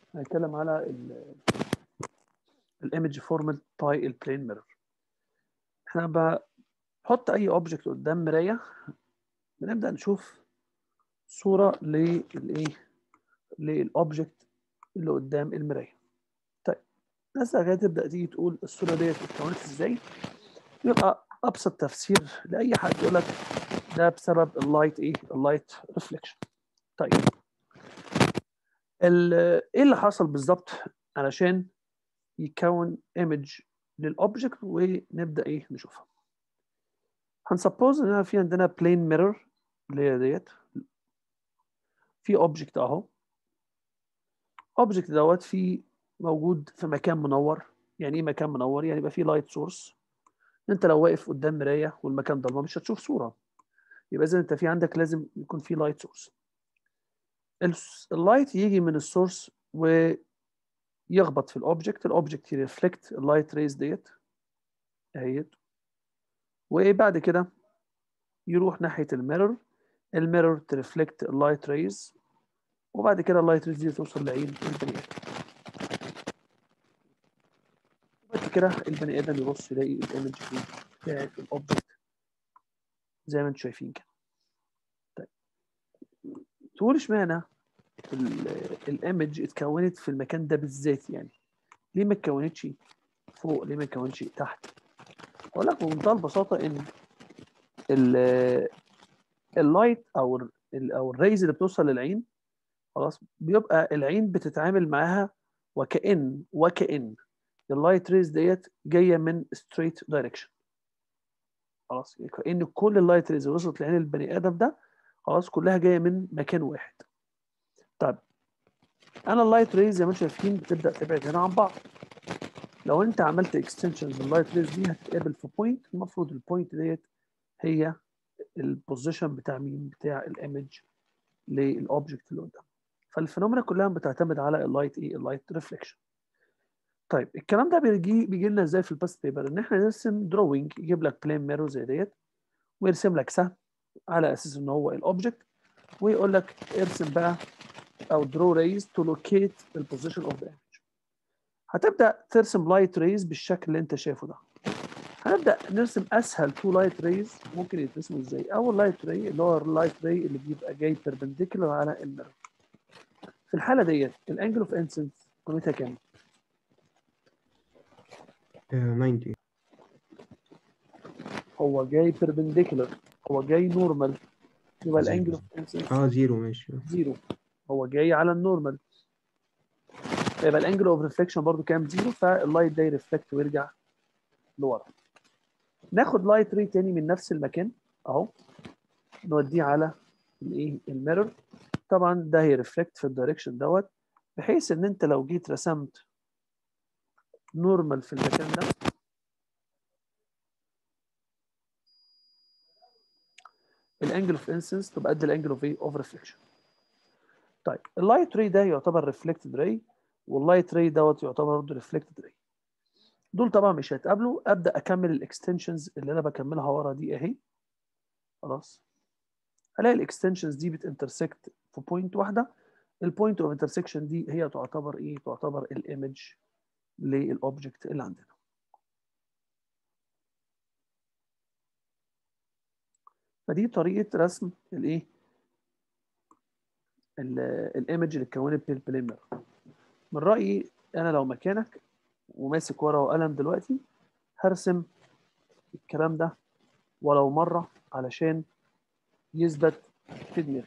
هنتكلم على الايمج فورمد باي البلين ميرور احنا بحط اي اوبجكت قدام مرايه بنبدا نشوف صوره للايه للاوبجكت اللي قدام المرايه طيب الناس كده تبدا تيجي تقول الصوره ديت اتكونت ازاي يبقى ابسط تفسير لاي حد يقول لك ده بسبب اللايت ايه اللايت ريفليكشن طيب ايه اللي حصل بالظبط علشان يكون ايمج للاوبجكت ونبدا ايه نشوفها هنسبوز ان في عندنا بلين ميرور اللي هي ديت في اوبجكت اهو اوبجكت دوت في موجود في مكان منور يعني ايه مكان منور يعني يبقى فيه لايت سورس انت لو واقف قدام مرايه والمكان ضلمه مش هتشوف صوره يبقى اذا انت في عندك لازم يكون في لايت سورس اللايت يجي من السورس ويخبط في الاوبجكت الاوبجكت يرفلكت اللايت ريز ديت اهيت وبعد كده يروح ناحيه الميرور الميرور ترفلكت اللايت ريز وبعد كده اللايت ريز دي توصل لعين البني ادم وبعد كده البني ادم يبص يلاقي الايمج بتاعت الاوبجكت زي ما انتم شايفين كده طيب تقول اشمعنى الايمج اتكونت في المكان ده بالذات يعني ليه ما اتكونتش فوق ليه ما اتكونتش تحت اقول لك بمنتهى البساطه ان اللايت او ال او الريز اللي بتوصل للعين خلاص بيبقى العين بتتعامل معاها وكأن وكأن اللايت ريز ديت جايه من ستريت دايركشن خلاص كأن كل اللايت ريز اللي وصلت لعين البني ادم ده خلاص كلها جايه من مكان واحد طيب انا اللايت ريز زي ما انتم شايفين بتبدا تبعد هنا عن بعض لو انت عملت اكستنشن لللايت ريز دي هتتقابل في بوينت المفروض البوينت ديت هي البوزيشن بتاع مين بتاع الايمج للاوبجكت اللي قدام فالفينومينا كلها بتعتمد على اللايت ايه اللايت ريفليكشن طيب الكلام ده بيجي بيجي لنا ازاي في الباست بيبر ان احنا نرسم دروينج يجيب لك بلين ميرور زي ديت ويرسم لك سهم على اساس ان هو الاوبجكت ويقول لك ارسم بقى او درو ريز تو لوكيت البوزيشن اوف ذا ايمج هتبدا ترسم لايت ريز بالشكل اللي انت شايفه ده هنبدا نرسم اسهل تو لايت ريز ممكن يترسموا ازاي اول لايت ري اللي هو اللايت ري اللي بيبقى جاي بيربنديكولار على الميرور في الحاله ديت الانجل اوف انسنس قيمتها كام 90 هو جاي بيربنديكولار هو جاي نورمال يبقى الانجل اوف انسنس اه زيرو ماشي زيرو هو جاي على النورمال يبقى الانجل اوف ريفليكشن برضو كام زيرو فاللايت ده يرفلكت ويرجع لورا ناخد لايت ري تاني من نفس المكان اهو نوديه على الايه الميرور طبعا ده هيرفلكت في الدايركشن دوت بحيث ان انت لو جيت رسمت نورمال في المكان ده الانجل اوف انسنس تبقى قد الانجل اوف ايه اوف ريفليكشن طيب اللايت ري ده يعتبر ريفلكتد راي واللايت ري دوت يعتبر برضه ريفلكتد راي دول طبعا مش هيتقابلوا ابدا اكمل الاكستنشنز اللي انا بكملها ورا دي اهي خلاص الاقي الاكستنشنز دي بتنترسكت في بوينت واحده البوينت اوف انترسكشن دي هي تعتبر ايه تعتبر الايمج للاوبجكت اللي عندنا فدي طريقه رسم الايه الايمج اللي اتكونت بالبلين ميرور من رايي انا لو مكانك وماسك ورقه وقلم دلوقتي هرسم الكلام ده ولو مره علشان يثبت في دماغي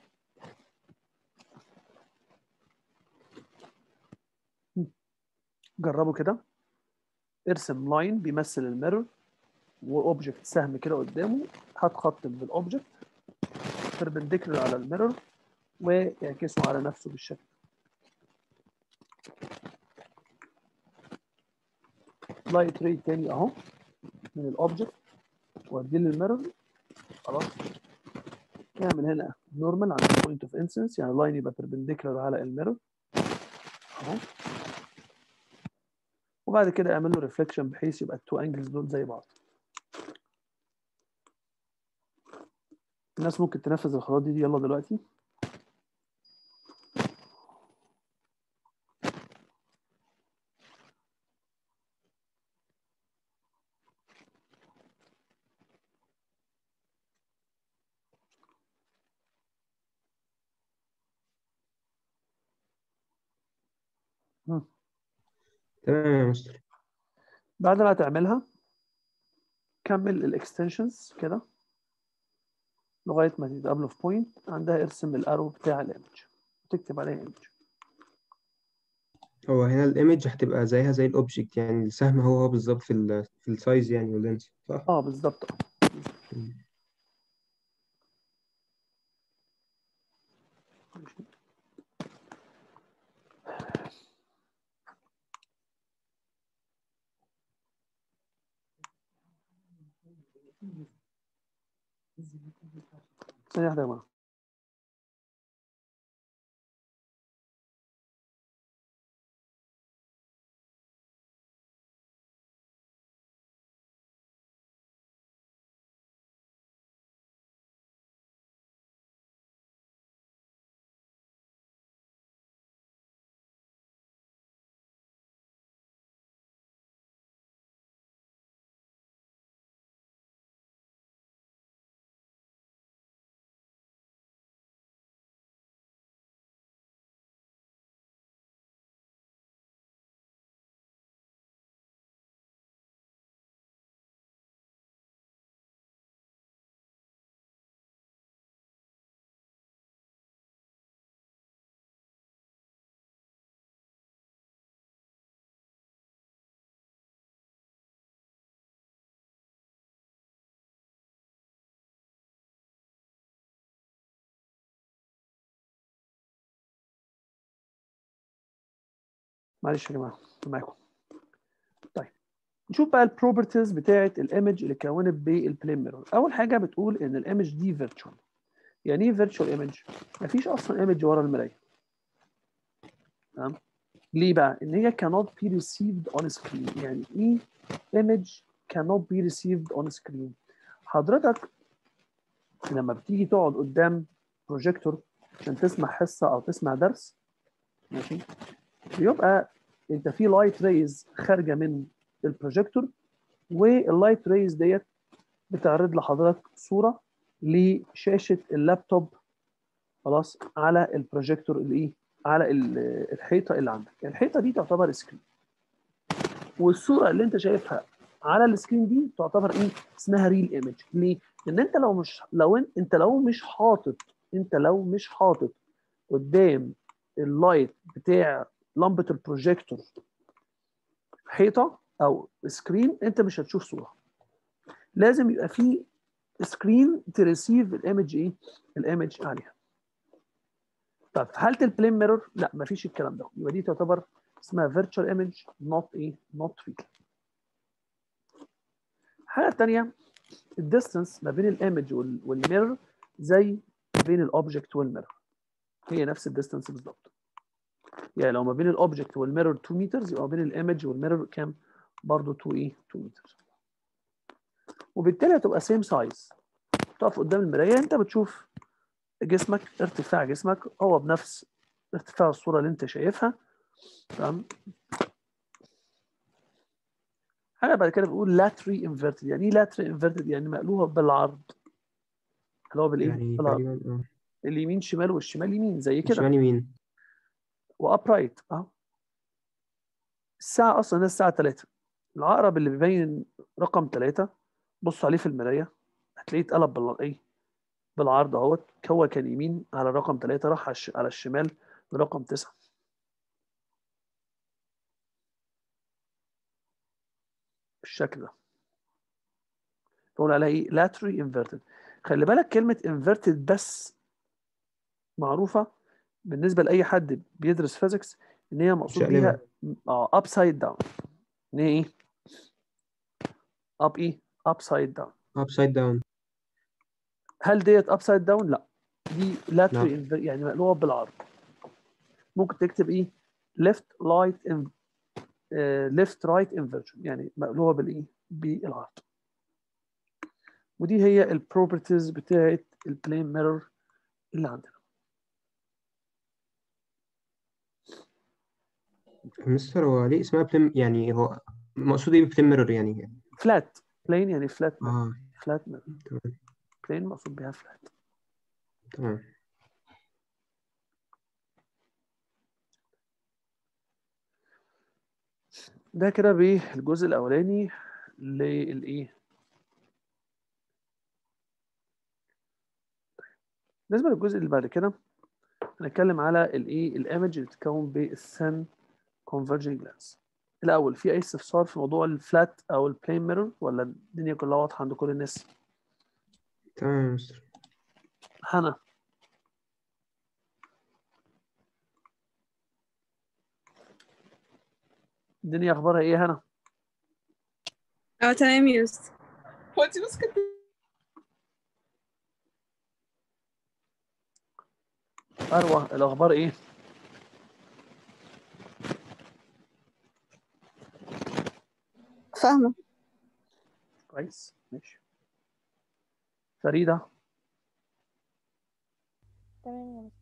جربوا كده ارسم لاين بيمثل الميرور واوبجكت سهم كده قدامه هات خط بالاوبجكت بيربنديكولار على الميرور ويعكسه على نفسه بالشكل لايت ري تاني اهو من الاوبجكت واديه للميرور خلاص نعمل هنا نورمال على البوينت اوف انسنس يعني لاين يبقى بيربنديكولار على الميرور اهو وبعد كده اعمل له ريفليكشن بحيث يبقى التو انجلز دول زي بعض الناس ممكن تنفذ الخطوات دي, دي يلا دلوقتي مم. تمام يا مستر بعد ما تعملها كمل الاكستنشنز كده لغايه ما تتقابلوا في بوينت عندها ارسم الارو بتاع الايمج تكتب عليها ايمج هو هنا الايمج هتبقى زيها زي الاوبجكت يعني السهم هو هو بالظبط في ال في السايز يعني واللينس صح؟ اه بالظبط مم. ثانيه واحده يا جماعه معلش يا جماعه معاكم طيب نشوف بقى البروبرتيز بتاعه الايمج اللي اتكونت بالبلين ميرور اول حاجه بتقول ان الايمج دي فيرتشوال يعني ايه فيرتشوال ايمج مفيش اصلا ايمج ورا المرايه تمام ليه بقى ان هي cannot be received on screen يعني ايه image cannot be received on screen حضرتك لما بتيجي تقعد قدام بروجيكتور عشان تسمع حصه او تسمع درس ماشي بيبقى انت في لايت ريز خارجه من البروجيكتور واللايت ريز ديت بتعرض لحضرتك صوره لشاشه اللابتوب خلاص على البروجيكتور اللي ايه على ال- الحيطه اللي عندك الحيطه دي تعتبر سكرين والصوره اللي انت شايفها على السكرين دي تعتبر ايه اسمها ريل ايمج ليه لان انت لو مش لو انت, انت لو مش حاطط انت لو مش حاطط قدام اللايت بتاع لمبه البروجيكتور حيطه او سكرين انت مش هتشوف صوره لازم يبقى في سكرين تريسيف الايمج ايه الايمج عليها طب في حاله البلين ميرور لا مفيش الكلام ده يبقى دي تعتبر اسمها فيرتشوال ايمج نوت ايه نوت ريل الحاجه الثانيه الديستانس ما بين الايمج والميرور زي بين الاوبجكت والميرور هي نفس الديستانس بالظبط يعني لو ما بين الاوبجكت والميرور 2 متر يبقى ما بين الايمج والميرور كام برضه 2 ايه 2 متر وبالتالي هتبقى سيم سايز تقف قدام المرايه انت بتشوف جسمك ارتفاع جسمك هو بنفس ارتفاع الصوره اللي انت شايفها تمام حاجه بعد كده بقول لاتري انفيرتد يعني ايه لاتري انفيرتد يعني مقلوبه بالعرض اللي هو بالايه يعني بالعرض تقريبا اه اليمين شمال والشمال يمين زي كده شمال يمين وابرايت اهو الساعه اصلا هي الساعه 3 العقرب اللي بيبين رقم 3 بص عليه في المرايه هتلاقيه اتقلب بال ايه بالعرض اهوت هو كان يمين على رقم 3 راح على الش- على الشمال لرقم 9 بالشكل ده بقول عليها ايه laterally inverted خلي بالك كلمه inverted بس معروفه بالنسبه لاي حد بيدرس فيزيكس ان هي مقصود بيها اه upside down ان هي ايه up ايه upside down upside down هل ديت upside down لا دي laterally inver- يعني مقلوبه بالعرض ممكن تكتب ايه left light in آه، left right inversion يعني مقلوبه بالايه بالعرض ودي هي البروبرتيز بتاعت البلين ميرور اللي عندنا مستر هو ليه اسمها بلم يعني هو مقصود ايه بلم ميرور يعني فلات بلين يعني فلات اه فلات ميرور تمام بلين مقصود بها فلات تمام ده كده بالجزء الاولاني للايه بالنسبه للجزء اللي بعد كده هنتكلم على الايه الايمج اللي بتتكون بالسن كونفرجنج لانس الاول في اي استفسار في موضوع الفلات او البلين ميرور ولا الدنيا كلها واضحه عند كل الناس تمام يا مستر هنا الدنيا اخبارها ايه هنا اه تمام يا يوسف هو انت بس كنت اروى الاخبار ايه فاهمة كويس ماشي فريده تمام يا مستر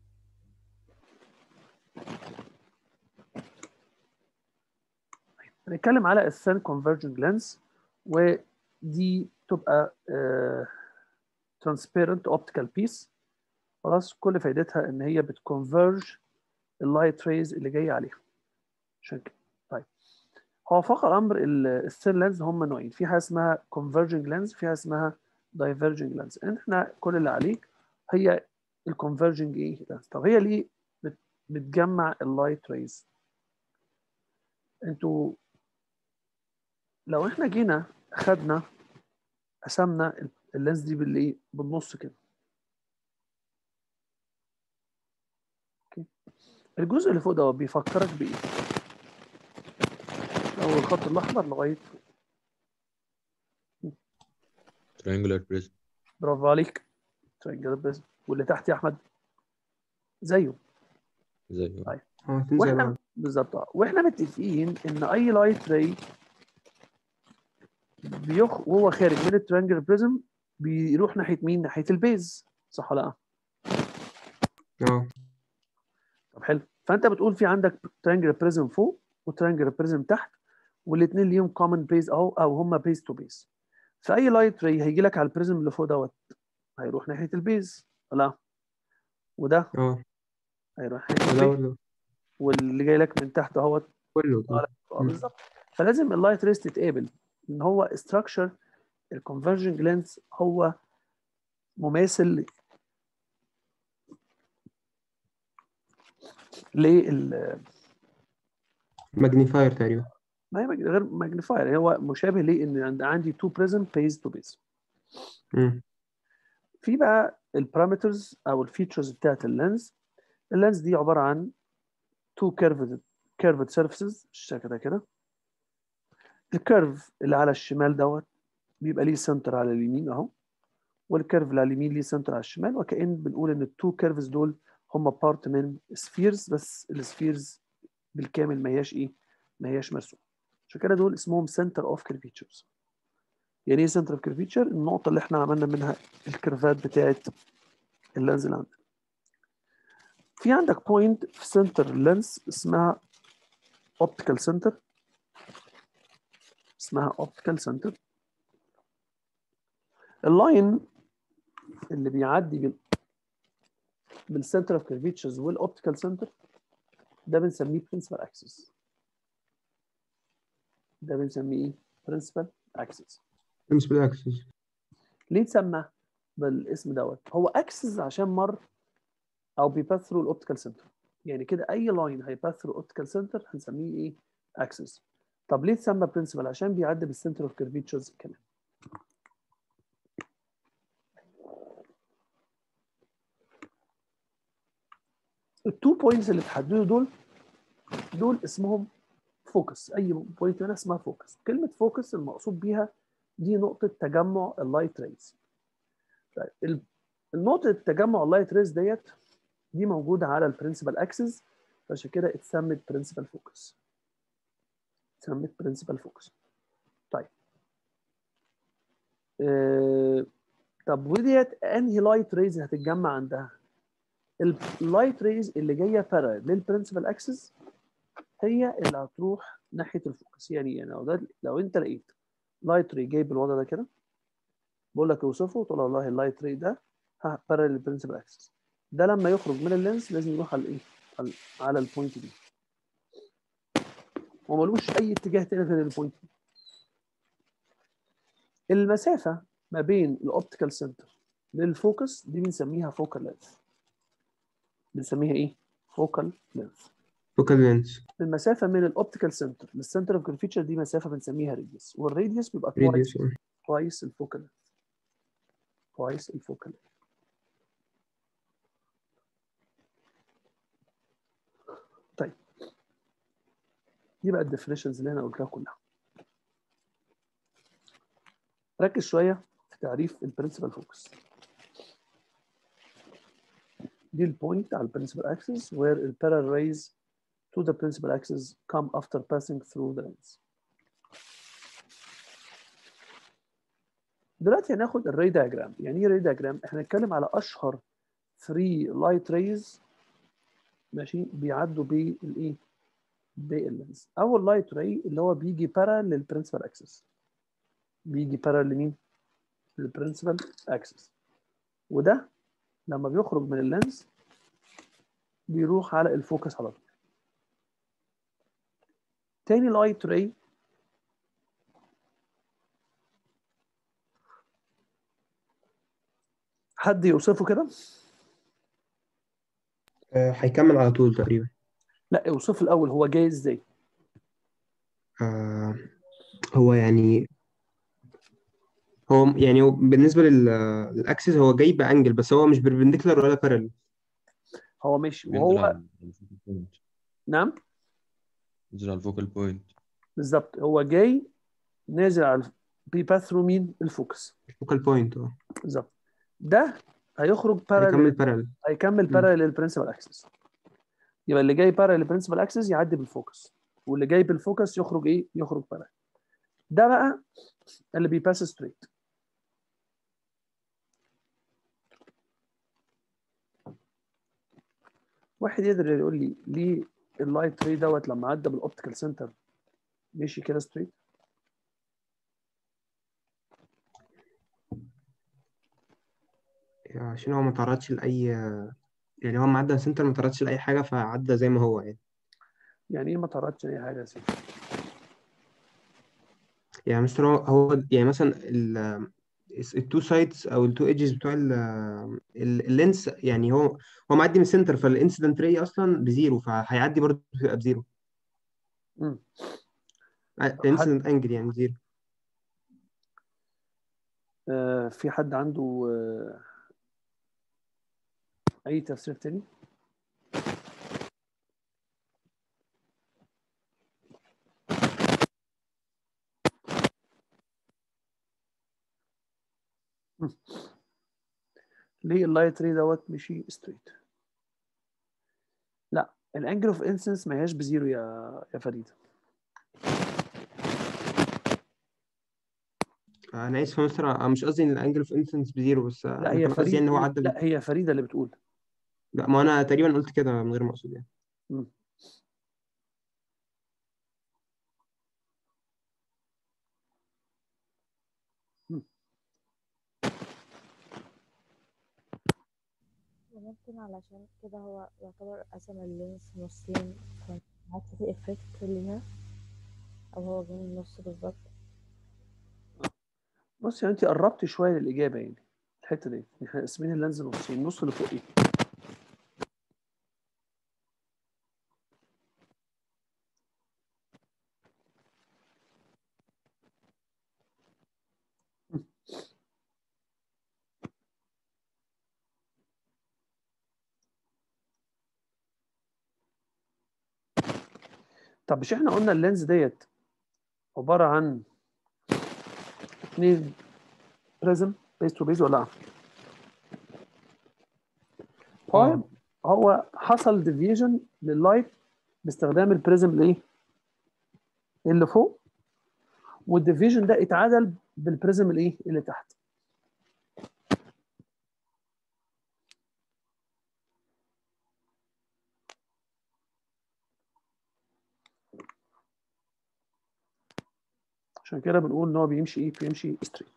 هنتكلم على السن كونفرجنج لينس ودي تبقى ترانسبيرنت اوبتيكال بيس خلاص كل فايدتها ان هي بتكونفرج اللايت ريز اللي جايه عليها عشان كده طيب هو فوق الامر السن لينز هم نوعين في حاجه اسمها كونفرجنج لينز في حاجه اسمها دايفرجنج لينز احنا كل اللي عليك هي الكونفرجنج ايه لينز طب هي ليه بت- بتجمع اللايت ريز انتوا لو احنا جينا خدنا قسمنا اللينز دي بالايه بالنص كده اوكي الجزء اللي فوق ده بيفكرك بايه اول الخط الاحمر لغايه فوق. triangular prism برافو عليك ترينجل بس واللي تحت يا احمد زيه زي طيب. اه اتنين زي واحنا بعض بالظبط اه. واحنا متفقين ان اي لايت راي بيخ وهو خارج من الترينجل بريزم بيروح ناحيه مين؟ ناحيه البيز صح ولا لا؟ اه طب حلو فانت بتقول في عندك ترينجل بريزم فوق وترينجل بريزم تحت والاثنين ليهم كومن بيز اهو او هم بيز تو بيز فاي لايت راي هيجي لك على البريزم اللي فوق دوت هيروح ناحيه البيز ولا وده اه هيروح ناحيه وده البيز وده واللي جاي لك من تحت اهوت كله آه، اه مم. بالظبط فلازم اللايت ريز تتقابل ان هو استراكشر الكونفرجنج لينس هو مماثل لل ماجنيفاير تقريبا ما هي مج- غير ماجنيفاير هو مشابه ليه ان عند- عندي تو بريزم بيز تو بيز مم. في بقى البارامترز او الفيتشرز بتاعت اللينز اللينز دي عباره عن تو كيرفد كيرفد سيرفيسز بالشكل ده كده الكيرف اللي على الشمال دوت بيبقى ليه سنتر على اليمين اهو والكيرف اللي على اليمين ليه سنتر على الشمال وكأن بنقول ان التو كيرفز دول هم بارت من سفيرز بس السفيرز بالكامل ما هياش ايه ما هياش مرسومه عشان كده دول اسمهم سنتر اوف كيرفيتشرز يعني ايه سنتر اوف كيرفيتشر النقطه اللي احنا عملنا منها الكيرفات بتاعت اللينز اللي عندك في عندك بوينت في سنتر اللينز اسمها اوبتيكال سنتر اسمها اوبتيكال سنتر اللاين اللي بيعدي بال بالسنتر اوف كيرفيتشرز والاوبتيكال سنتر ده بنسميه برنسبل اكسس ده بنسميه ايه برنسبل اكسس بالنسبة للأكسس ليه اتسمى بالاسم دوت هو اكسس عشان مر او بيباث ثرو الاوبتيكال سنتر يعني كده اي لاين هيباث ثرو الاوبتيكال سنتر هنسميه ايه اكسس طب ليه اتسمى برنسبل عشان بيعدي بالسنتر اوف كيرفيتشرز كمان التو بوينتس اللي اتحددوا دول دول اسمهم فوكس اي بوينت هنا اسمها فوكس كلمه فوكس المقصود بيها دي نقطه تجمع اللايت ريز طيب ال- النقطه تجمع اللايت ريز ديت دي موجوده على البرنسبل اكسس فعشان كده اتسمت برنسبل فوكس اتسمت برنسبل فوكس طيب آه، طب وديت انهي لايت ريز هتتجمع عندها اللايت ريز اللي جايه بارallel للبرنسبل اكسس هي اللي هتروح ناحيه الفوكس يعني يعني لو ده لو انت لقيت لايت ري جاي بالوضع ده كده بقول لك اوصفه تقول والله اللايت ري ده ها بارallel للبرنسبل اكسس ده لما يخرج من اللينس لازم يروح على الايه على- على البوينت دي وملوش اي اتجاه تاني غير البوينت دي. المسافه ما بين الاوبتيكال سنتر للفوكس دي بنسميها فوكال لينث بنسميها ايه فوكال لينث فوكال لينس المسافه من الاوبتيكال سنتر للسنتر اوف كونفيتشر دي مسافه بنسميها راديوس والراديوس بيبقى توايس راديوس توايس الفوكال لينث توايس الفوكال لينث طيب دي بقى الديفينيشنز اللي انا قلتها كلها ركز شويه في تعريف البرنسبل فوكس دي البوينت على البرنسبل axis where the parallel rays to the principal axis come after passing through the lens. دلوقتي هناخد الري diagram يعني ايه ري diagram احنا هنتكلم على اشهر 3 لايت ريز ماشي بيعدوا بالايه باللينز اول لايت راي اللي هو بيجي بارال للبرنسبل اكسس بيجي بارال لمين للبرنسبل اكسس وده لما بيخرج من اللينز بيروح على الفوكس على طول تاني لايت راي حد يوصفه كده آه، هيكمل على طول تقريبا لا اوصف الاول هو جاي ازاي آه، هو يعني هو يعني هو بالنسبة لل- للأكسس هو جاي بأنجل بس هو مش بربنديكولار ولا بارل هو ماشي بينزل وهو على الفوكال بوينت نعم بينزل على الفوكال بوينت بالظبط هو جاي نازل على بيباث ثرو مين الفوكس فوكال بوينت اه بالظبط ده هيخرج هيكمل بارل بارل هيكمل مم. بارل للبرنسبل اكسس يبقى اللي جاي بارل للبرنسبل اكسس يعدي بالفوكس واللي جاي بالفوكس يخرج ايه يخرج بارل ده بقى اللي بيباس ستريت واحد يقدر يقول لي ليه اللايت ري دوت لما عدى بالاوبتيكال سنتر مشي كده ستريت عشان هو ما تعرضش لأي يعني هو معدى سنتر ما تعرضش لأي حاجة فعدى زي ما هو يعني يعني ايه ما تعرضش اي حاجه يا سيدي يعني مستر هو هو يعني مثلا ال التو سايدز او التو ايدجز بتوع ال- ال- اللينس يعني هو هو معدي من السنتر فالانسيدنت ري اصلا بزيرو فهيعدي برضه هيبقى بزيرو مم. الانسيدنت انجل يعني زيرو آه في حد عنده آه اي تفسير تاني مم. ليه اللايت ري دوت مشي ستريت لا الانجل اوف انسنس ما هياش بزيرو يا يا فريد انا اسف يا مستر انا مش قصدي ان الانجل اوف انسيدنس بزيرو بس لا انا هي كان قصدي فريد ان هو عدى لا هي فريده اللي بتقول لا ما انا تقريبا قلت كده من غير ما اقصد يعني مم. مم. وممكن علشان كده هو يعتبر قسم اللينس نصين فمعادش فيه افكت ليها او هو جه من النص بالظبط بص يعني انت قربت شويه للاجابه يعني الحته دي احنا قاسمين اللينز نصين النص اللي فوق ايه طب مش احنا قلنا اللينز ديت عباره عن اثنين بريزم بيس تو بيس ولا لا؟ هو اه هو حصل ديفيجن لللايت باستخدام البريزم الايه؟ اللي فوق والديفيجن ده اتعادل بالبريزم الايه؟ اللي تحت عشان كده بنقول ان هو بيمشي ايه؟ بيمشي ستريت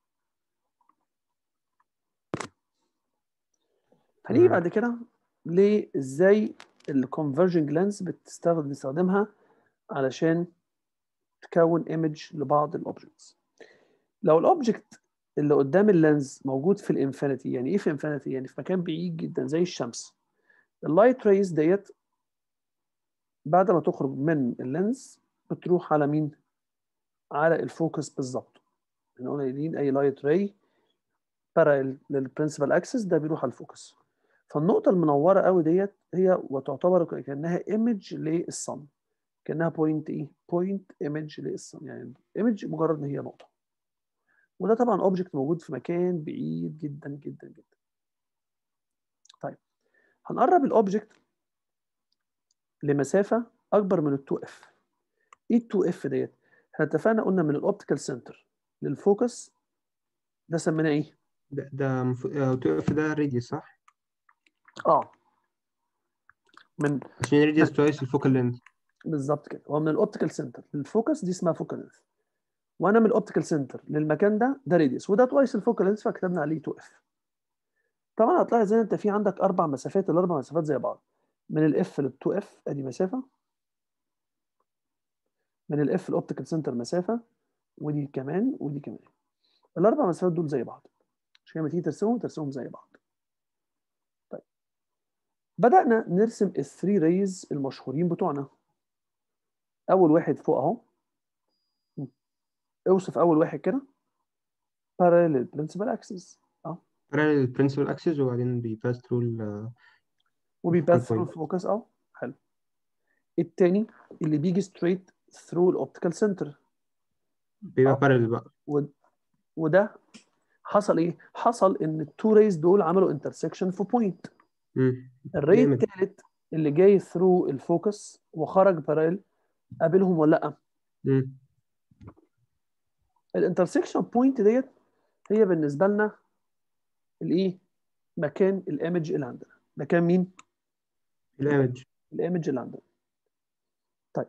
هنيجي بعد كده لازاي الكونفرجنج لينس بتستخدم بنستخدمها علشان تكون ايمج لبعض الاوبجكتس لو الاوبجكت اللي قدام اللينز موجود في الانفينيتي يعني ايه في انفينيتي يعني في مكان بعيد جدا زي الشمس اللايت ريز ديت بعد ما تخرج من اللينز بتروح على مين على الفوكس بالظبط احنا قلنا قايلين اي لايت راي بارل للبرنسبل اكسس ده بيروح على الفوكس فالنقطه المنوره قوي ديت هي وتعتبر كانها ايمج للصن كانها بوينت ايه بوينت ايمج للصن يعني ايمج مجرد ان هي نقطه وده طبعا اوبجكت موجود في مكان بعيد جدا جدا جدا طيب هنقرب الاوبجكت لمسافه اكبر من ال 2 اف ايه ال 2 اف ديت احنا اتفقنا قلنا من الاوبتيكال سنتر للفوكس ده سميناه ايه ده ده المفروض آه، تقف ده راديوس صح؟ اه من عشان الراديوس توايس الفوكال لينز بالظبط كده هو من الاوبتيكال سنتر للفوكس دي اسمها فوكال لينث وانا من الاوبتيكال سنتر للمكان ده ده راديوس وده توايس الفوكال لينث فكتبنا عليه 2 اف طبعا هتلاحظ ان انت في عندك اربع مسافات الاربع مسافات زي بعض من الاف لل 2 اف ادي مسافه من الاف الاوبتيكال سنتر مسافه ودي كمان ودي كمان الاربع مسافات دول زي بعض عشان لما تيجي ترسمهم ترسمهم زي بعض طيب بدأنا نرسم الثري ريز المشهورين بتوعنا اول واحد فوق اهو اوصف اول واحد كده parallel principal axis اه parallel principal axis وبعدين بيباس through ال وبيباث Focal ثرو point. الفوكس اه حلو التاني اللي بيجي ستريت ثرو الاوبتيكال سنتر بيبقى آه. parallel بقى وده حصل ايه؟ حصل ان التو ريز دول عملوا انترسكشن في بوينت مم. الري جامد. الثالث اللي جاي ثرو الفوكس وخرج بارال قابلهم ولا لا؟ مم. الانترسكشن بوينت ديت هي بالنسبه لنا الايه؟ مكان الايمج اللي عندنا مكان مين؟ الايمج الايمج اللي عندنا طيب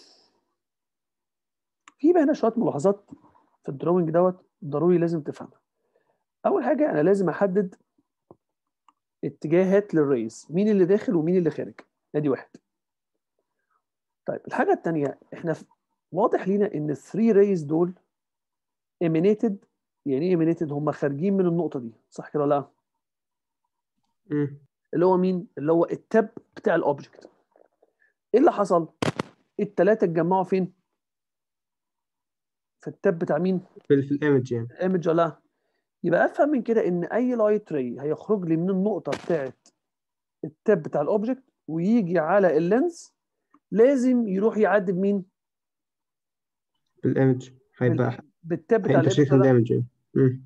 في بقى هنا شويه ملاحظات في الدروينج دوت ضروري لازم تفهمها اول حاجه انا لازم احدد اتجاهات للريز مين اللي داخل ومين اللي خارج ادي واحد طيب الحاجه الثانيه احنا ف- واضح لينا ان الثري ريز دول ايمينيتد يعني ايه ايمينيتد هم خارجين من النقطه دي صح كده ولا لا مم. اللي هو مين اللي هو التب بتاع الاوبجكت ايه اللي حصل الثلاثه اتجمعوا فين في التب بتاع مين في في الايمج يعني ايمج ولا لا؟ يبقى افهم من كده ان اي لايت راي هيخرج لي من النقطه بتاعت التب بتاع الاوبجكت ويجي على اللينز لازم يروح يعدي بمين في الايمج هيبقى بالتب بتاع هينترسكت الايمج ولا لا؟ الايمج يعني مم.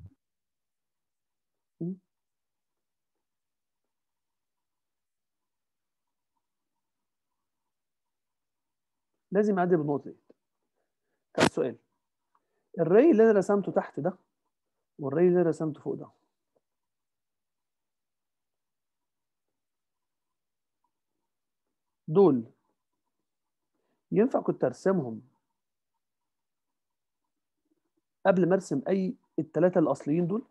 لازم يعدي بالنقطه دي طب السؤال الري اللي انا رسمته تحت ده والري اللي انا رسمته فوق ده دول ينفع كنت ارسمهم قبل ما ارسم اي الثلاثه الاصليين دول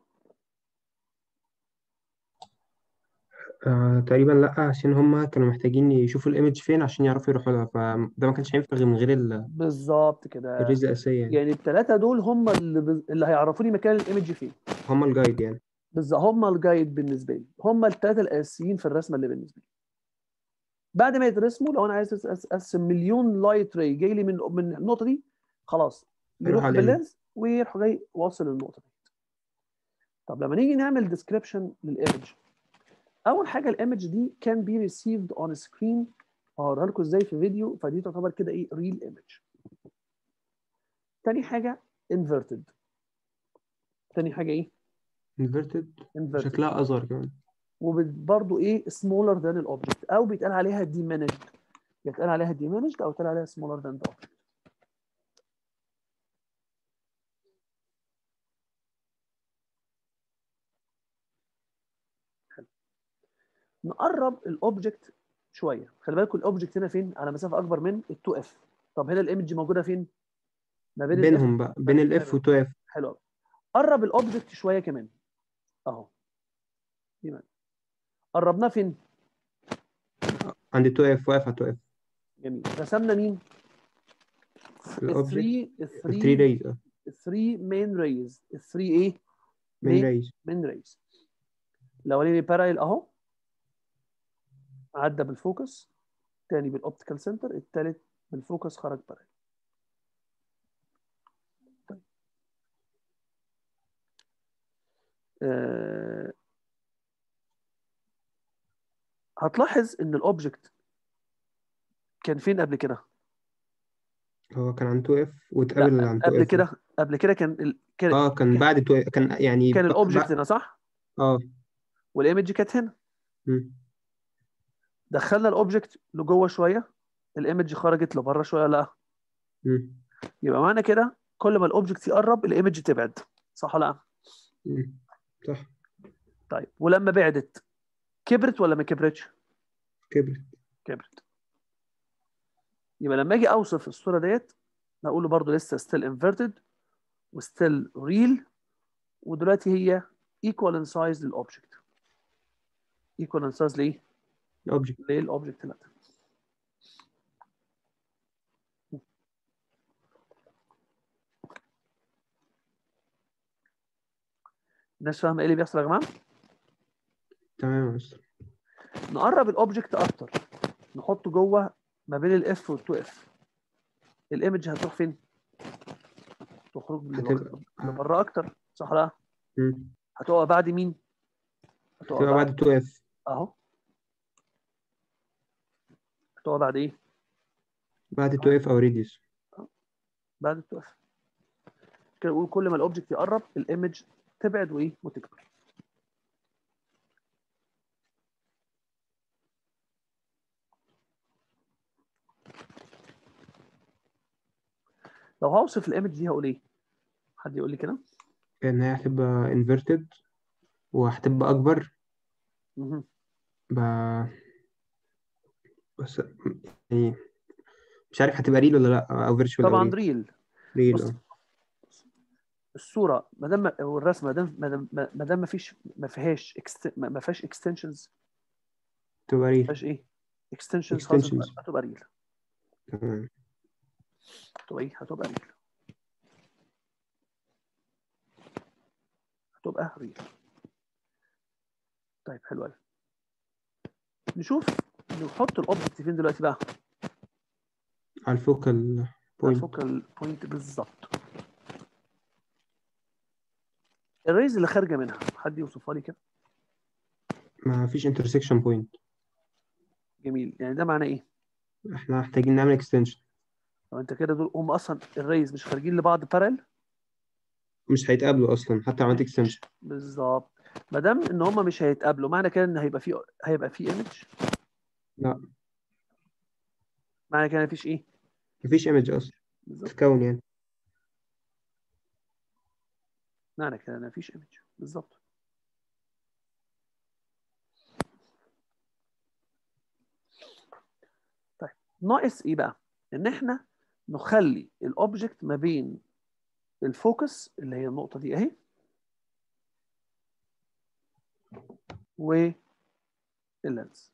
آه تقريبا لا عشان هما كانوا محتاجين يشوفوا الايمج فين عشان يعرفوا يروحوا لها فده ما كانش هينفع غير من غير ال- بالظبط كده الريز الاساسيه يعني يعني الثلاثه دول هم اللي, ب... اللي هيعرفوني مكان الايمج فين هما الجايد يعني بالظبط هم الجايد بالنسبه لي هم الثلاثه الاساسيين في الرسمه اللي بالنسبه لي بعد ما يترسموا لو انا عايز أس- أس- ارسم مليون لايت راي جاي لي من من النقطه دي خلاص يروح يروح على الإيمج. باللينز ويروح جاي واصل للنقطه دي طب لما نيجي نعمل ديسكريبشن للايمج اول حاجه الايمج دي كان بي ريسيفد اون سكرين هوريها لكم ازاي في فيديو فدي تعتبر كده ايه ريل ايمج تاني حاجه انفيرتد تاني حاجه ايه انفيرتد انفيرتد شكلها اصغر كمان وبرضه ايه سمولر ذان الاوبجكت او بيتقال عليها diminished يتقال عليها diminished او يتقال عليها smaller than the object حلو. نقرب الاوبجكت شويه خلي بالكم الاوبجكت هنا فين على مسافه اكبر من ال 2 اف طب هنا الايمج موجوده فين ما بين ال F بينهم بقى بين الاف و2 اف حلو قوي قرب الاوبجكت شويه كمان اهو دي معنى. قربناه فين عند 2 اف واقف على 2 اف جميل رسمنا مين الاوبجكت 3 3 3 ريز اه 3 مين ريز 3 ايه مين main- ريز مين ريز الاولاني باراليل اهو عدى بالفوكس الثاني بالاوبتيكال سنتر الثالث بالفوكس خرج باراليل طيب آه، هتلاحظ ان الاوبجكت كان فين قبل كده هو كان عن 2 اف واتقابل لا عن 2 قبل اف كده قبل كده كان ال... كان اه كان بعد 2 كان يعني كان ب- الاوبجكت ب- هنا صح اه والايمج كانت هنا مم. دخلنا الاوبجكت لجوه شويه الايمج خرجت لبره شويه لا مم. يبقى معنى كده كل ما الاوبجكت يقرب الايمج تبعد صح ولا لا مم. صح طيب ولما بعدت كبرت ولا ما كبرتش كبرت كبرت يبقى لما اجي اوصف الصوره ديت هقول له برضه لسه ستيل انفيرتد وستيل ريل ودلوقتي هي ايكوال ان سايز للاوبجكت ايكوال ان سايز لايه؟ الاوبجكت للاوبجكت لا الناس فاهمه ايه اللي بيحصل يا جماعه؟ تمام يا مستر نقرب الاوبجكت اكتر نحطه جوه ما بين الاف وال2 اف الايمج هتروح فين؟ تخرج هتبقى- لبره اكتر صح ولا لا؟ مم. هتقع بعد مين؟ تبقى بعد 2 اف اهو هتقع بعد ايه؟ بعد 2 اف او ريديوس بعد التوقف كده نقول كل ما الاوبجكت يقرب الايمج تبعد وايه وتكبر لو هوصف الايمج دي هقول ايه؟ حد يقول لي كده؟ ان هي هتبقى انفيرتد وهتبقى اكبر مهم. ب... بس يعني مش عارف هتبقى ريل ولا لا او فيرتشوال او طبعا ريل ريل ريل بص اه الصوره ما دام والرسمه ما دام ما دام ما دام ما فيش ما فيهاش exten- ما ما فيهاش اكستنشنز تبقى ما ريل فيهاش ايه؟ اكستنشنز خلاص Extensions. هتبقى- هتبقى ريل تمام هتبقى ايه؟ هتبقى ريل هتبقى ريل طيب حلو قوي نشوف نحط الاوبجكت فين دلوقتي بقى على الفوكال بوينت الفوكال بوينت بالظبط الريز اللي خارجه منها حد يوصفها لي كده ما فيش انترسكشن بوينت جميل يعني ده معناه ايه احنا محتاجين نعمل اكستنشن لو انت كده دول هم اصلا الريز مش خارجين لبعض بارل مش هيتقابلوا اصلا حتى لو عملت اكستنشن بالظبط ما دام ان هم مش هيتقابلوا معنى كده ان هيبقى في هيبقى في ايمج لا معنى كده مفيش ايه مفيش ايمج اصلا بالظبط تتكون يعني معنى كده ان مفيش ايمج بالظبط طيب ناقص ايه بقى ان احنا نخلي الاوبجكت ما بين الفوكس اللي هي النقطه دي اهي واللينس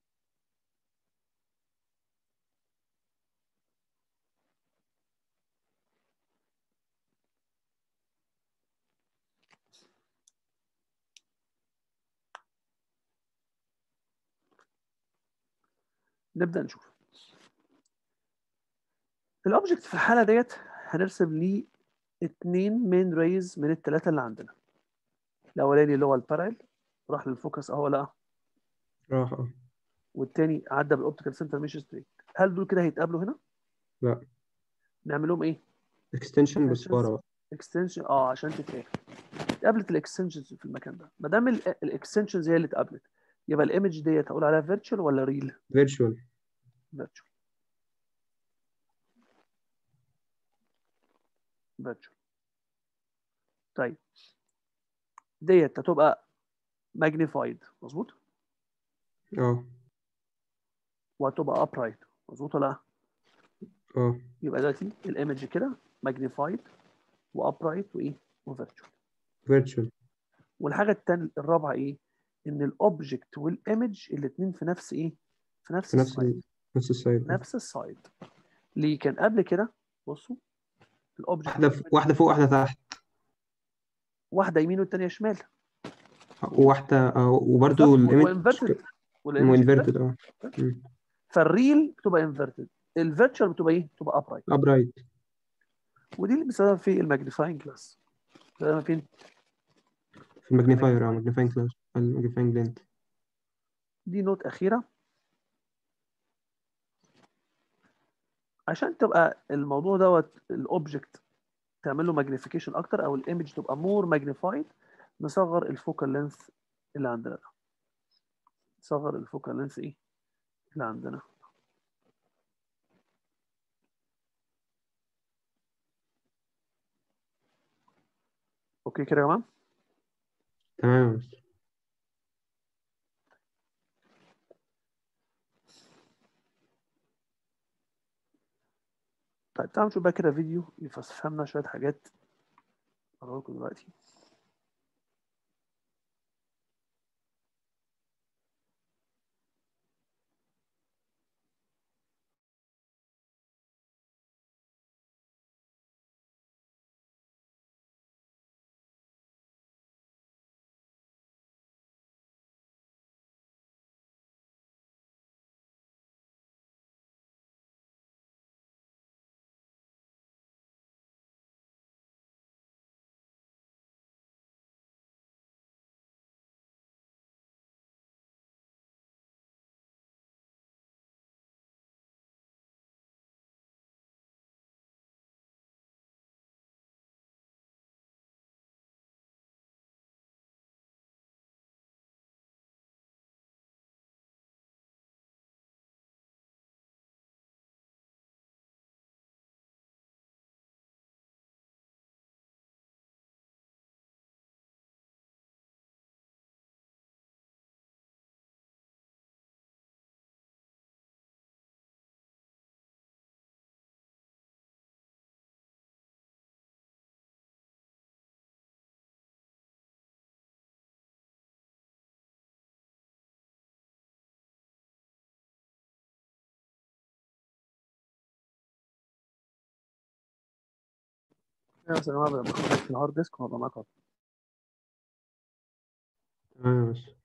نبدأ نشوف الاوبجكت في الحالة ديت هنرسم ليه اتنين مين ريز من التلاتة اللي عندنا الأولاني اللي هو البارل راح للفوكس أهو لقى راح اه والتاني عدى بالاوبتيكال سنتر مش ستريت هل دول كده هيتقابلوا هنا؟ لا نعمل لهم ايه؟ اكستنشن بس ورا بقى اكستنشن اه عشان تتقابل اتقابلت الاكستنشنز في المكان ده ما دام الاكستنشنز هي اللي اتقابلت يبقى الايمج ديت هقول عليها فيرتشوال ولا ريل؟ فيرتشوال فيرتشوال فيرتشوال طيب ديت هتبقى ماجنيفايد مظبوط اه وهتبقى ابرايت مظبوط ولا لا؟ اه يبقى دلوقتي الايمج كده ماجنيفايد وابرايت وايه؟ وفيرتشوال فيرتشوال والحاجه الثانيه الرابعه ايه؟ ان الاوبجكت والايمج الاثنين في نفس ايه؟ في نفس في نفس السايد ال... نفس السايد نفس السايد ليه كان قبل كده بصوا الاوبجكت واحدة ف- واحدة فوق واحدة تحت واحده يمين والثانيه شمال وواحدة آه، وبرضو الايمج وانفرتد وانفيرتد اه مم. فالريل بتبقى انفرتد الفيرتشوال بتبقى ايه؟ بتبقى ابرايت ابرايت ودي اللي بنستخدمها في الماجنيفاينج جلاس بنستخدمها فين؟ في الماجنيفاير اه ماجنيفاينج كلاس الماجنيفاينج لينت دي نوت اخيره عشان تبقى الموضوع دوت الاوبجكت تعمل له ماجنيفيكيشن اكتر او الايمج تبقى مور ماجنيفايد نصغر الفوكال لينث اللي عندنا ده نصغر الفوكال لينث ايه اللي عندنا اوكي كده يا جماعه تمام يا مستر. طيب تعالوا نشوف بقى كده فيديو يفهمنا شويه حاجات اقول لكم دلوقتي بس يا جماعه لما اخلص في الهارد ديسك وهبقى معاكم تمام يا مستر.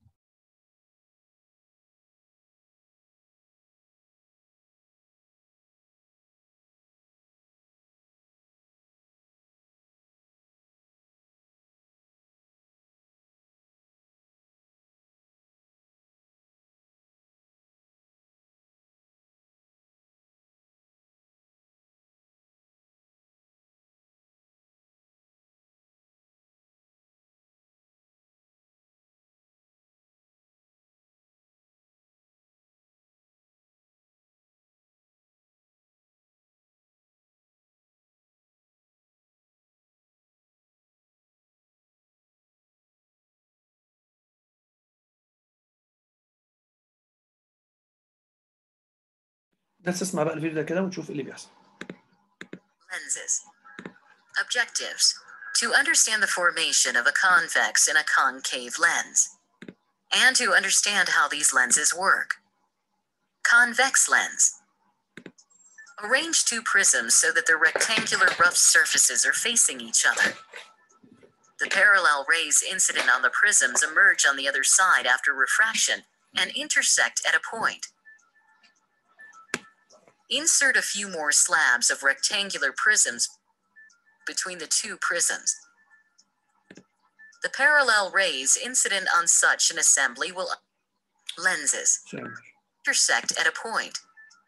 بس اسمع بقى الفيديو ده كده ونشوف ايه اللي بيحصل Lenses. Objectives. To understand the formation of a convex and a concave lens. And to understand how these lenses work. Convex lens. Arrange two prisms so that their rectangular rough surfaces are facing each other. The parallel rays incident on the prisms emerge on the other side after refraction and intersect at a point. Insert a few more slabs of rectangular prisms between the two prisms. The parallel rays incident on such an assembly will lenses intersect at a point.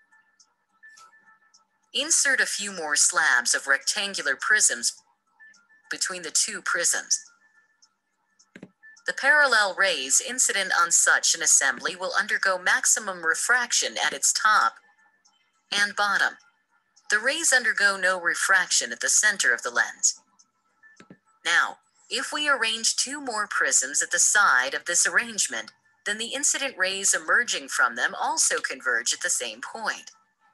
Insert a few more slabs of rectangular prisms between the two prisms. The parallel rays incident on such an assembly will undergo maximum refraction at its top and bottom. The rays undergo no refraction at the center of the lens. Now, if we arrange two more prisms at the side of this arrangement, then the incident rays emerging from them also converge at the same point.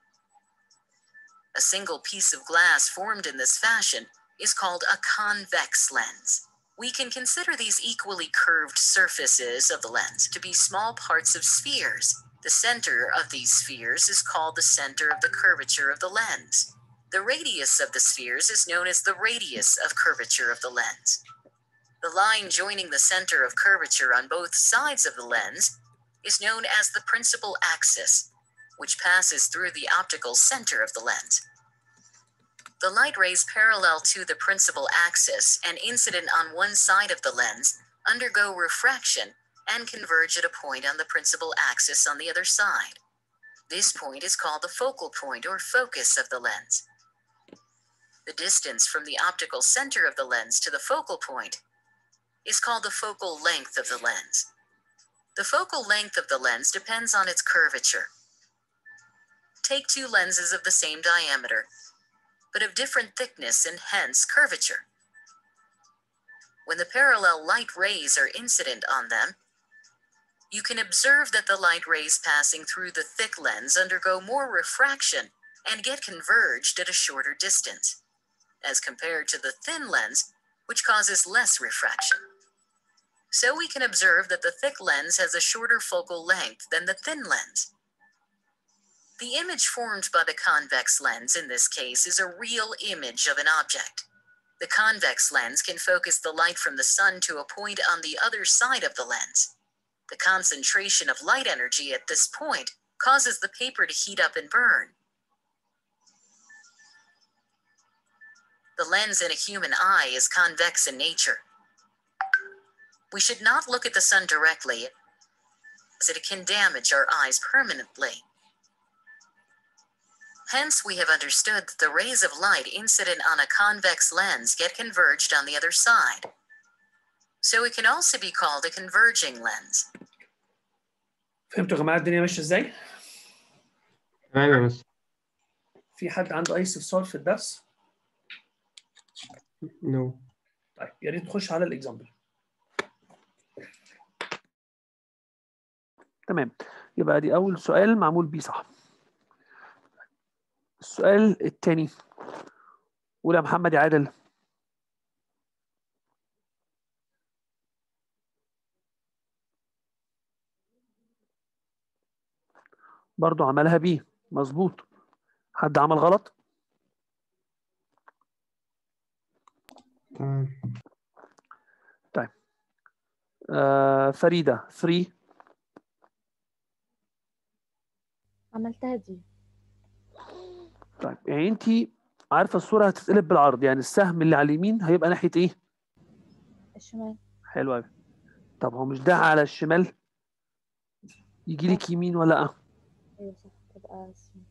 A single piece of glass formed in this fashion is called a convex lens. We can consider these equally curved surfaces of the lens to be small parts of spheres. The center of these spheres is called the center of the curvature of the lens. The radius of the spheres is known as the radius of curvature of the lens. The line joining the center of curvature on both sides of the lens is known as the principal axis, which passes through the optical center of the lens. The light rays parallel to the principal axis and incident on one side of the lens undergo refraction and converge at a point on the principal axis on the other side. This point is called the focal point or focus of the lens. The distance from the optical center of the lens to the focal point is called the focal length of the lens. The focal length of the lens depends on its curvature. Take two lenses of the same diameter, but of different thickness and hence curvature. When the parallel light rays are incident on them, you can observe that the light rays passing through the thick lens undergo more refraction and get converged at a shorter distance, as compared to the thin lens, which causes less refraction. So we can observe that the thick lens has a shorter focal length than the thin lens. The image formed by the convex lens in this case is a real image of an object. The convex lens can focus the light from the sun to a point on the other side of the lens. The concentration of light energy at this point causes the paper to heat up and burn. The lens in a human eye is convex in nature. We should not look at the sun directly, as it can damage our eyes permanently. Hence, we have understood that the rays of light incident on a convex lens get converged on the other side. So it can also be called a converging lens. فهمتوا يا جماعه الدنيا ماشيه ازاي؟ تمام يا مستر في حد عنده اي استفسار في الدرس؟ نو طيب يا ريت نخش على الاكزامبل. تمام يبقى دي اول سؤال معمول بيه صح. السؤال الثاني قول يا محمد يا عادل برضو عملها بيه مظبوط حد عمل غلط تمام آه فريدة 3 عملتها دي طيب يعني انت عارفه الصوره هتتقلب بالعرض يعني السهم اللي على اليمين هيبقى ناحيه ايه الشمال حلو قوي طب هو مش ده على الشمال يجي لك يمين ولا لا ايوه صح تبقى الشمال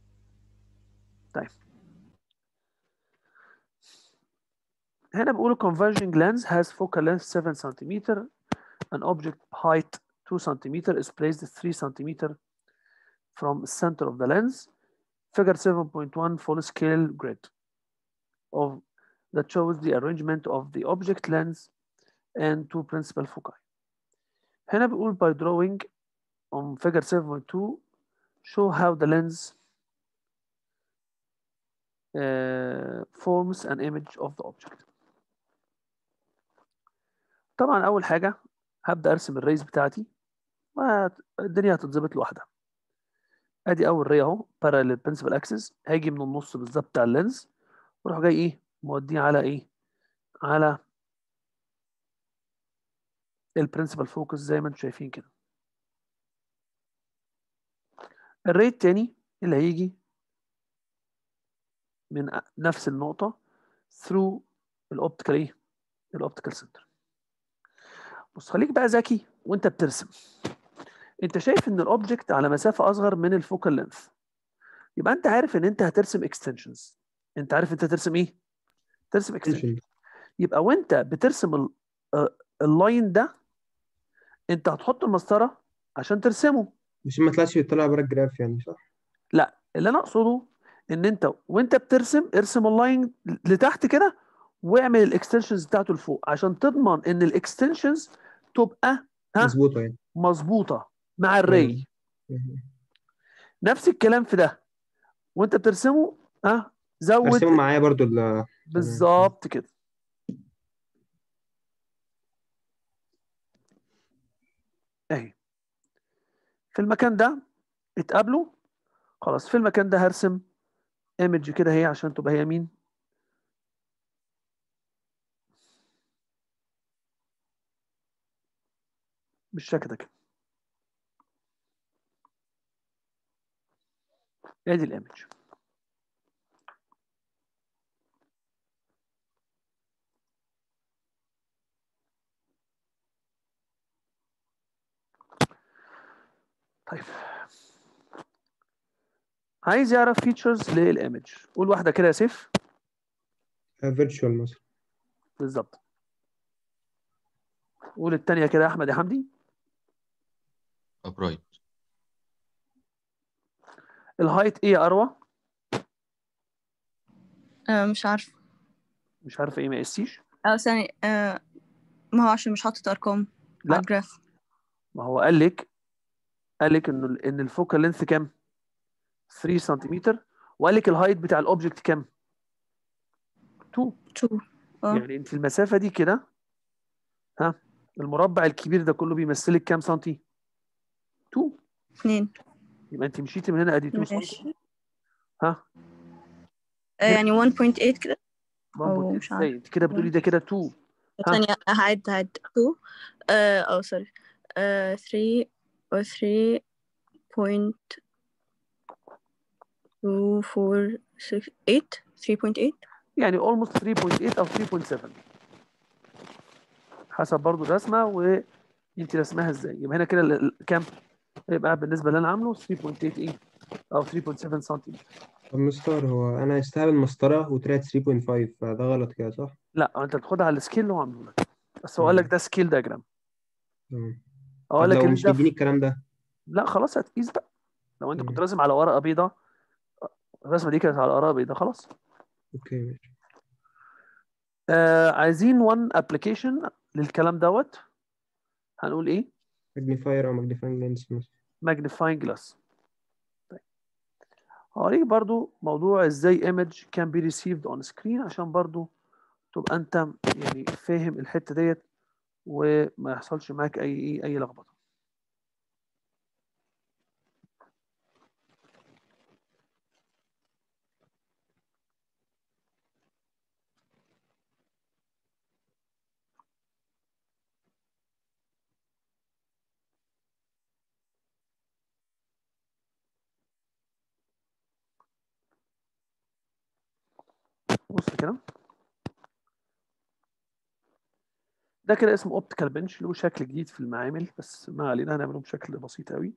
هنا بيقولوا converging lens has focal length 7 cm an object height 2 cm is placed 3 cm from center of the lens figure 7.1 full scale grid of that shows the arrangement of the object lens and two principal foci هنا بيقول by drawing on figure 7.2 show how the lens uh, forms an image of the object طبعا اول حاجه هبدا ارسم الريز بتاعتي والدنيا هتتظبط لوحدها ادي اول ري اهو parallel principal axis هاجي من النص بالظبط بتاع اللينز واروح جاي ايه موديه على ايه على البرنسبل فوكس زي ما انتم شايفين كده الري التاني اللي هيجي من نفس النقطة through الاوبتيكال ايه الاوبتيكال سنتر بص خليك بقى ذكي وانت بترسم انت شايف ان الاوبجكت على مسافة اصغر من الفوكال لينث يبقى انت عارف ان انت هترسم اكستنشنز انت عارف انت ترسم ايه ترسم اكستنشن يبقى وانت بترسم ال- آه، اللاين ده انت هتحط المسطره عشان ترسمه عشان ما طلعش بيطلع بره الجراف يعني صح؟ لا اللي انا اقصده ان انت وانت بترسم ارسم اللاين لتحت كده واعمل الاكستنشنز بتاعته لفوق عشان تضمن ان الاكستنشنز تبقى ها مظبوطة يعني مظبوطه مع الري مم. نفس الكلام في ده وانت بترسمه ها زود ارسمه معايا برضو ال بالظبط كده اهي في المكان ده اتقابلوا خلاص في المكان ده هرسم ايمج كده هي عشان تبقى هي مين بالشكل ده كده ادي الايمج طيب عايز يعرف فيتشرز للايمج قول واحده كده يا سيف فيرتشوال مثلا بالظبط قول الثانيه كده يا احمد يا حمدي upright الهايت ايه يا اروى آه مش عارفة مش عارفه ايه ما قستيش اه ثانية آه ما هو عشان مش حاطط أرقام لا. على الجراف ما هو قال لك قال لك انه ان الفوكال لينث كام 3 سنتيمتر وقال لك الهايت بتاع الاوبجكت كام 2 تو اه يعني انت المسافه دي كده ها المربع الكبير ده كله بيمثل لك كام سنتي 2 اتنين يبقى انت مشيتي من هنا ادي 2 ماشي سنتي ها آه يعني 1.8 كده ما أو هو مش ازاي عارف. انت كده بتقولي ده كده 2 ها. ثانية هعد هعد تو اه أو سوري آه 3 و 3 point two four six eight three point eight يعني almost 3.8 او 3.7 حسب برضو الرسمه وانت رسمها ازاي يبقى هنا كده ال- ال- كام يبقى بالنسبه اللي انا عامله 3.8 ايه او 3.7 سنتيمتر طب مستر هو انا استقبل مسطره وطلعت 3.5 فده غلط كده صح؟ لا انت بتاخدها على السكيل اللي هو عامله لك بس هو قال لك ده سكيل دايجرام تمام او طب قال لك لو إن مش ده مديني الكلام ده لا خلاص هتقيس بقى لو انت كنت مم. راسم على ورقه بيضاء الرسمه دي كانت على ورقه بيضاء خلاص اوكي ماشي آه عايزين وان ابلكيشن للكلام دوت هنقول ايه ماجنيفاير او ماجنيفاينج لينس مثلا magnifying glass طيب هوريك برضو موضوع ازاي image can be received on screen عشان برضو تبقى انت يعني فاهم الحته ديت وما يحصلش معاك اي ايه اي لخبطه بص كده ده كده اسمه اوبتيكال بنش له شكل جديد في المعامل بس ما علينا هنعمله بشكل بسيط قوي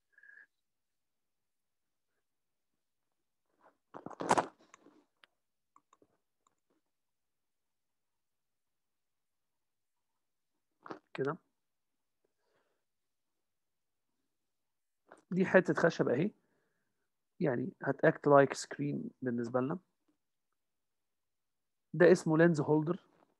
كده دي حته خشب اهي يعني هتاكت لايك سكرين بالنسبه لنا ده اسمه لينز هولدر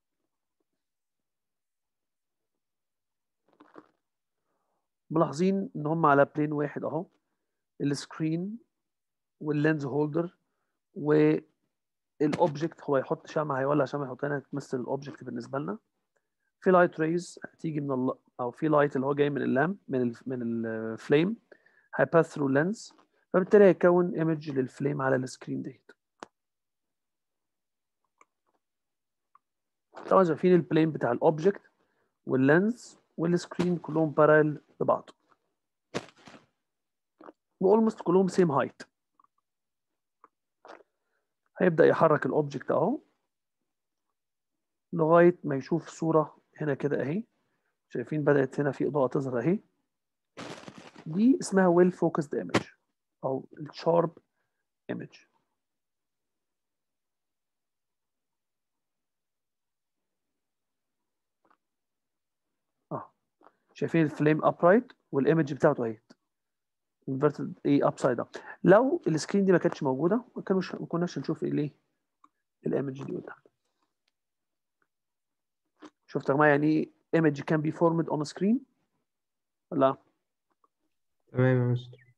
ملاحظين ان هم على بلين واحد اهو السكرين واللينز هولدر والاوبجكت هو يحط شمعة هيولع شمعة يحط هنا تمثل الاوبجكت بالنسبه لنا في لايت ريز هتيجي من ال... او في لايت اللي هو جاي من اللامب من ال... من الفليم هيباث ثرو لينز فبالتالي هيكون ايمج للفليم على السكرين ديت طبعا شايفين البلين بتاع الاوبجكت واللينز والسكرين كلهم بارل لبعض واولموست كلهم سيم هايت هيبدأ يحرك الاوبجكت اهو لغاية ما يشوف صورة هنا كده اهي شايفين بدأت هنا في إضاءة تظهر اهي دي اسمها ويل فوكسد ايمج او الشارب ايمج اه شايفين الفليم ابرايت والايمج بتاعته اهي انفرتد ايه ابسايد اب لو السكرين دي ما كانتش موجوده ما كانوش ما كناش نشوف ايه ليه الايمج دي قدام شفت يا جماعه يعني ايه ايمج كان بي فورمد اون سكرين ولا تمام يا مستر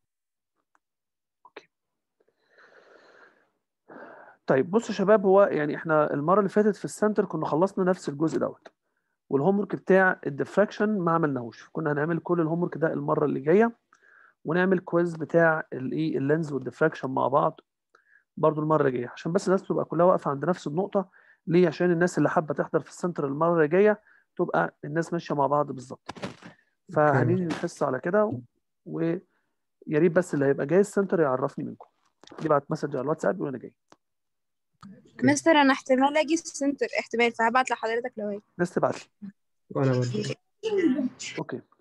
طيب بصوا يا شباب هو يعني احنا المره اللي فاتت في السنتر كنا خلصنا نفس الجزء دوت والهوم ورك بتاع الديفراكشن ما عملناهوش كنا هنعمل كل الهوم ورك ده المره اللي جايه ونعمل كويز بتاع الايه اللينز والديفراكشن مع بعض برضو المره الجايه عشان بس الناس تبقى كلها واقفه عند نفس النقطه ليه عشان الناس اللي حابه تحضر في السنتر المره الجايه تبقى الناس ماشيه مع بعض بالظبط فهنيجي نحس على كده ويا ريت بس اللي هيبقى جاي السنتر يعرفني منكم يبعت مسج على الواتساب وانا جاي مستر انا احتمال اجي السنتر احتمال فهبعت لحضرتك لو هيك الناس تبعت لي وانا برضه اوكي